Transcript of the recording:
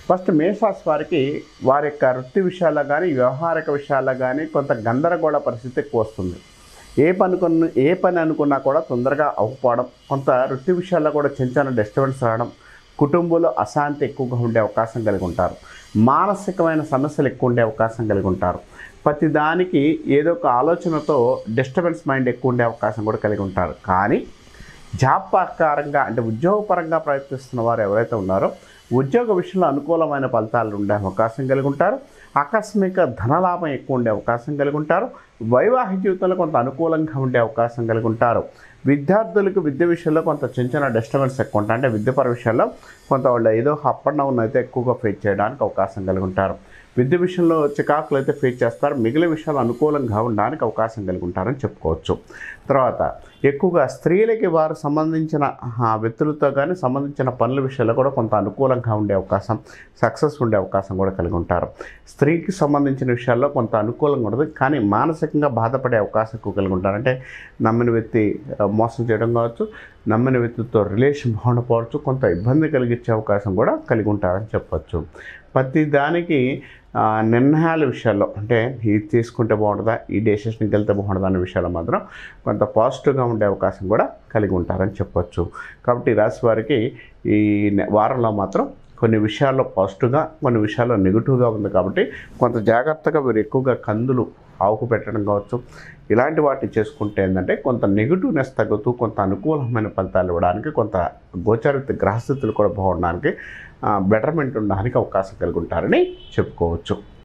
first మేషరాశి వారికి వారి యొక్క వృత్తి విషయాల్లో కానీ వ్యవహారిక విషయాల్లో కానీ కొంత గందరగోళ పరిస్థితి ఎక్కువ వస్తుంది ఏ పని కొన్న ఏ పని అనుకున్నా కూడా తొందరగా అవ్వకపోవడం కొంత వృత్తి విషయాల్లో కూడా చిన్న చిన్న డిస్టర్బెన్స్ రావడం కుటుంబంలో అశాంతి ఎక్కువగా ఉండే అవకాశం కలిగి ఉంటారు మానసికమైన సమస్యలు ఎక్కువ ఉండే అవకాశం కలిగి ఉంటారు ప్రతి దానికి ఏదో ఒక ఆలోచనతో డిస్టర్బెన్స్ మైండ్ ఎక్కువ ఉండే అవకాశం కూడా కలిగి ఉంటారు కానీ జాబ్ ప్రకారంగా అంటే ఉద్యోగపరంగా ప్రయత్నిస్తున్న వారు ఎవరైతే ఉన్నారో ఉద్యోగ విషయంలో అనుకూలమైన ఫలితాలు ఉండే అవకాశం కలిగి ఉంటారు ఆకస్మిక ధనలాభం ఎక్కువ ఉండే అవకాశం కలిగి ఉంటారు వైవాహిక జీవితంలో కొంత అనుకూలంగా ఉండే అవకాశం కలిగి ఉంటారు విద్యార్థులకు విద్య విషయంలో కొంత చిన్న చిన్న డిస్టర్బెన్స్ ఎక్కువ ఉంటాయి అంటే విద్యపర విషయాల్లో కొంత వాళ్ళు ఏదో అప్ అండ్ డౌన్ అయితే ఎక్కువగా ఫేస్ చేయడానికి అవకాశం కలిగి ఉంటారు విద్య విషయంలో చికాకులు అయితే ఫేస్ చేస్తారు మిగిలిన విషయాలు అనుకూలంగా ఉండడానికి అవకాశం కలిగి ఉంటారని చెప్పుకోవచ్చు తర్వాత ఎక్కువగా స్త్రీలకి వారు సంబంధించిన ఆ, వ్యక్తులతో కానీ సంబంధించిన పనుల విషయాల్లో కూడా కొంత అనుకూలంగా ఉండే అవకాశం సక్సెస్ ఉండే అవకాశం కూడా కలిగి ఉంటారు స్త్రీకి సంబంధించిన విషయాల్లో కొంత అనుకూలంగా ఉండదు కానీ మానసికంగా బాధపడే అవకాశం ఎక్కువ కలిగి ఉంటారు అంటే నమ్మిన వ్యక్తి ఆ, మోసం చేయడం కావచ్చు నమ్మిన వ్యక్తితో రిలేషన్ బాగుండకపోవచ్చు కొంత ఇబ్బంది కలిగించే అవకాశం కూడా కలిగి ఉంటారని చెప్పొచ్చు ప్రతి దానికి ఆ, నిర్ణయాల విషయాల్లో అంటే ఇది తీసుకుంటే బాగుంటుందా ఈ డెసిషన్కి వెళ్తే బాగుంటుందా అనే విషయాల్లో మాత్రం కొంత పాజిటివ్గా ఉండే అవకాశం కూడా కలిగి ఉంటారని చెప్పొచ్చు కాబట్టి ఈ రాశి వారికి ఈ నె- వారంలో మాత్రం కొన్ని విషయాల్లో పాజిటివ్గా కొన్ని విషయాల్లో నెగిటివ్గా ఉంది కాబట్టి కొంత జాగ్రత్తగా వీరు ఎక్కువగా కందులు ఆవుకు పెట్టడం కావచ్చు ఇలాంటి వాటిని చేసుకుంటే ఏంటంటే కొంత నెగిటివ్నెస్ తగ్గుతూ కొంత అనుకూలమైన ఫలితాలు ఇవ్వడానికి కొంత గోచరిత గ్రహస్థితులు కూడా బాగుండడానికి బెటర్మెంట్ ఉండడానికి అవకాశం కలిగి ఉంటారని చెప్పుకోవచ్చు